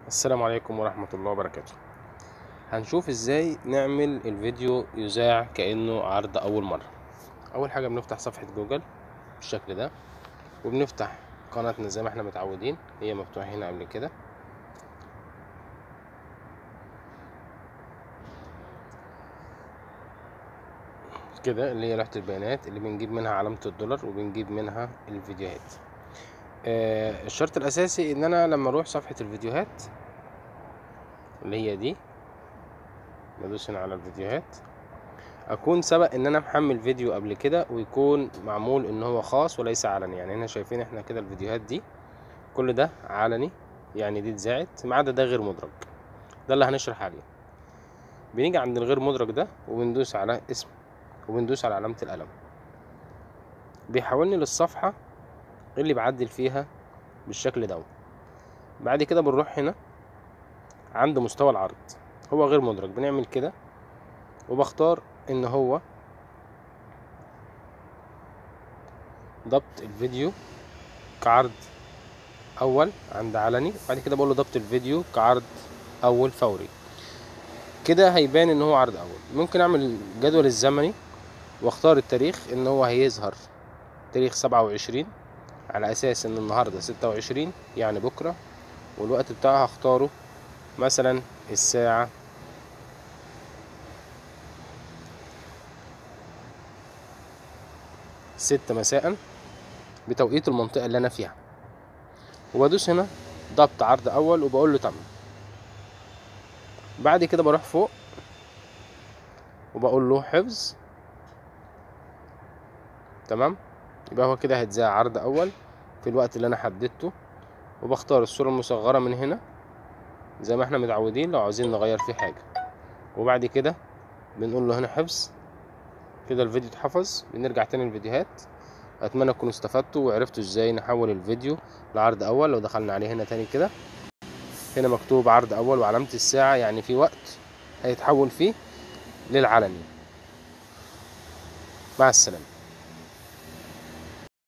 السلام عليكم ورحمة الله وبركاته هنشوف ازاي نعمل الفيديو يذاع كأنه عرض أول مرة أول حاجة بنفتح صفحة جوجل بالشكل ده وبنفتح قناتنا زي ما احنا متعودين هي مفتوحة هنا قبل كده كده اللي هي لوحة البيانات اللي بنجيب منها علامة الدولار وبنجيب منها الفيديوهات آه الشرط الأساسي إن أنا لما أروح صفحة الفيديوهات اللي هي دي بدوس هنا على الفيديوهات اكون سبق ان انا محمل فيديو قبل كده ويكون معمول ان هو خاص وليس علني يعني هنا شايفين احنا كده الفيديوهات دي كل ده علني يعني دي اتذاعت ما عدا ده غير مدرج ده اللي هنشرح عليه بنيجي عند الغير مدرج ده وبندوس على اسم وبندوس على علامة القلم بيحولني للصفحة اللي بعدل فيها بالشكل ده بعد كده بنروح هنا عند مستوى العرض هو غير مدرج بنعمل كده وبختار ان هو ضبط الفيديو كعرض اول عند علني بعد كده بقول له ضبط الفيديو كعرض اول فوري كده هيبان ان هو عرض اول ممكن اعمل الجدول الزمني واختار التاريخ ان هو هيظهر تاريخ سبعة وعشرين على اساس ان النهارده ستة وعشرين يعني بكره والوقت بتاعه هختاره مثلا الساعة ستة مساء بتوقيت المنطقة اللي أنا فيها وبدوس هنا ضبط عرض أول وبقول له تم بعد كده بروح فوق وبقول له حفظ تمام يبقى هو كده هيتذاع عرض أول في الوقت اللي أنا حددته وبختار الصورة المصغرة من هنا زي ما احنا متعودين لو عاوزين نغير فيه حاجة وبعد كده بنقول له هنا حفظ كده الفيديو اتحفظ بنرجع تاني الفيديوهات اتمنى تكونوا استفدتوا وعرفتوا ازاي نحول الفيديو لعرض اول لو دخلنا عليه هنا تاني كده هنا مكتوب عرض اول وعلامة الساعة يعني في وقت هيتحول فيه للعلني مع السلامة